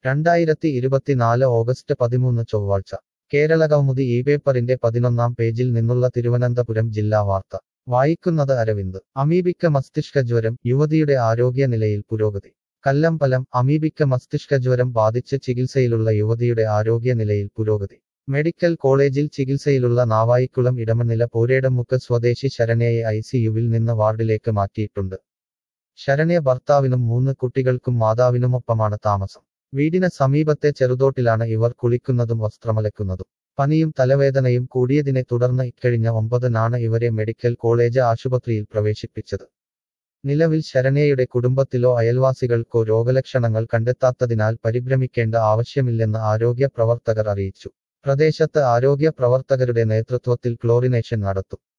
രണ്ടായിരത്തി ഇരുപത്തിനാല് ഓഗസ്റ്റ് പതിമൂന്ന് ചൊവ്വാഴ്ച കേരളകൗമുദി ഈ പേപ്പറിന്റെ പതിനൊന്നാം പേജിൽ നിന്നുള്ള തിരുവനന്തപുരം ജില്ലാ വാർത്ത വായിക്കുന്നത് അരവിന്ദ് അമീബിക്ക മസ്തിഷ്കജ്വരം യുവതിയുടെ ആരോഗ്യനിലയിൽ പുരോഗതി കല്ലമ്പലം അമീബിക്ക മസ്തിഷ്കജ്വരം ബാധിച്ച് ചികിത്സയിലുള്ള യുവതിയുടെ ആരോഗ്യനിലയിൽ പുരോഗതി മെഡിക്കൽ കോളേജിൽ ചികിത്സയിലുള്ള നാവായിക്കുളം ഇടമനില പോരേടമുക്ക് സ്വദേശി ശരണ്യയെ ഐസിയുവിൽ നിന്ന് വാർഡിലേക്ക് മാറ്റിയിട്ടുണ്ട് ശരണ്യ ഭർത്താവിനും മൂന്ന് കുട്ടികൾക്കും മാതാവിനുമൊപ്പമാണ് താമസം വീടിന് സമീപത്തെ ചെറുതോട്ടിലാണ് ഇവർ കുളിക്കുന്നതും വസ്ത്രമലക്കുന്നതും പനിയും തലവേദനയും കൂടിയതിനെ തുടർന്ന് ഇക്കഴിഞ്ഞ ഒമ്പതിനാണ് ഇവരെ മെഡിക്കൽ കോളേജ് ആശുപത്രിയിൽ പ്രവേശിപ്പിച്ചത് നിലവിൽ ശരണ്യയുടെ കുടുംബത്തിലോ അയൽവാസികൾക്കോ രോഗലക്ഷണങ്ങൾ കണ്ടെത്താത്തതിനാൽ പരിഭ്രമിക്കേണ്ട ആവശ്യമില്ലെന്ന് ആരോഗ്യ പ്രവർത്തകർ അറിയിച്ചു പ്രദേശത്ത് ആരോഗ്യ പ്രവർത്തകരുടെ നേതൃത്വത്തിൽ ക്ലോറിനേഷൻ നടത്തും